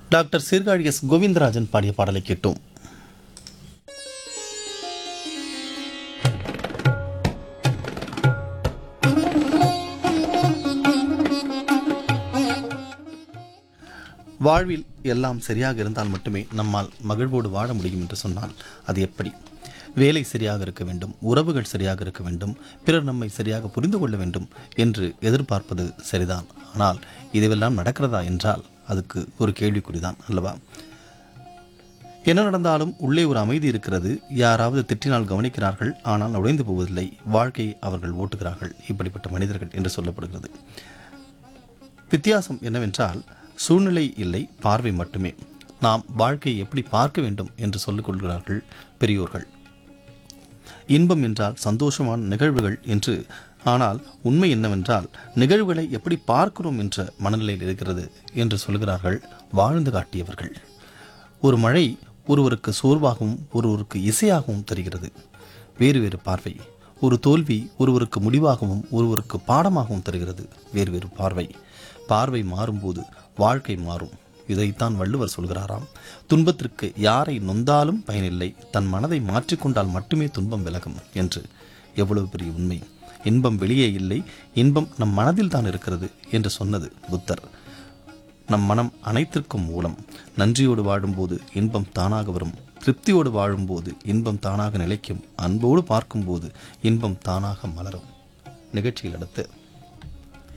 doctor Sirkazhi S Govindarajan பாடிய பாடலை கேட்டோம் வாழ்வில் எல்லாம் சரியாக இருந்தால் மட்டுமே நம்மால் மகிழ்வோடு வாழ முடியும் என்று சொன்னால் அது எப்படி வேலை சரியாக இருக்க வேண்டும் உறவுகள் சரியாக இருக்க வேண்டும் பிறர் நம்மை சரியாக புரிந்து கொள்ள வேண்டும் என்று எதிர்பார்ப்பது சரிதான் ஆனால் இதுவெல்லாம் நடக்கிறதா என்றால் அதுக்கு ஒரு கேள்விக்குறிதான் அல்லவா என்ன நடந்தாலும் உள்ளே ஒரு அமைதி இருக்கிறது யாராவது திட்டினால் கவனிக்கிறார்கள் ஆனால் நுழைந்து போவதில்லை வாழ்க்கையை அவர்கள் ஓட்டுகிறார்கள் இப்படிப்பட்ட மனிதர்கள் என்று சொல்லப்படுகிறது வித்தியாசம் என்னவென்றால் சூழ்நிலை இல்லை பார்வை மட்டுமே நாம் வாழ்க்கையை எப்படி பார்க்க வேண்டும் என்று சொல்லிக் கொள்கிறார்கள் பெரியோர்கள் இன்பம் என்றால் சந்தோஷமான நிகழ்வுகள் என்று ஆனால் உண்மை என்னவென்றால் நிகழ்வுகளை எப்படி பார்க்கிறோம் என்ற மனநிலையில் இருக்கிறது என்று சொல்கிறார்கள் வாழ்ந்து காட்டியவர்கள் ஒரு மழை ஒருவருக்கு சோர்வாகவும் ஒருவருக்கு இசையாகவும் தெரிகிறது வேறு வேறு பார்வை ஒரு தோல்வி ஒருவருக்கு முடிவாகவும் ஒருவருக்கு பாடமாகவும் தருகிறது வேறு வேறு பார்வை பார்வை மாறும்போது வாழ்க்கை மாறும் இதைத்தான் வள்ளுவர் சொல்கிறாராம் துன்பத்திற்கு யாரை நொந்தாலும் பயனில்லை தன் மனதை மாற்றிக்கொண்டால் மட்டுமே துன்பம் விலகும் என்று எவ்வளவு பெரிய உண்மை இன்பம் வெளியே இல்லை இன்பம் நம் மனதில் தான் இருக்கிறது என்று சொன்னது புத்தர் நம் மனம் அனைத்திற்கும் மூலம் நன்றியோடு வாழும்போது இன்பம் தானாக வரும் திருப்தியோடு வாழும்போது இன்பம் தானாக நிலைக்கும் அன்போடு பார்க்கும்போது இன்பம் தானாக மலரும் நிகழ்ச்சியில் அடுத்து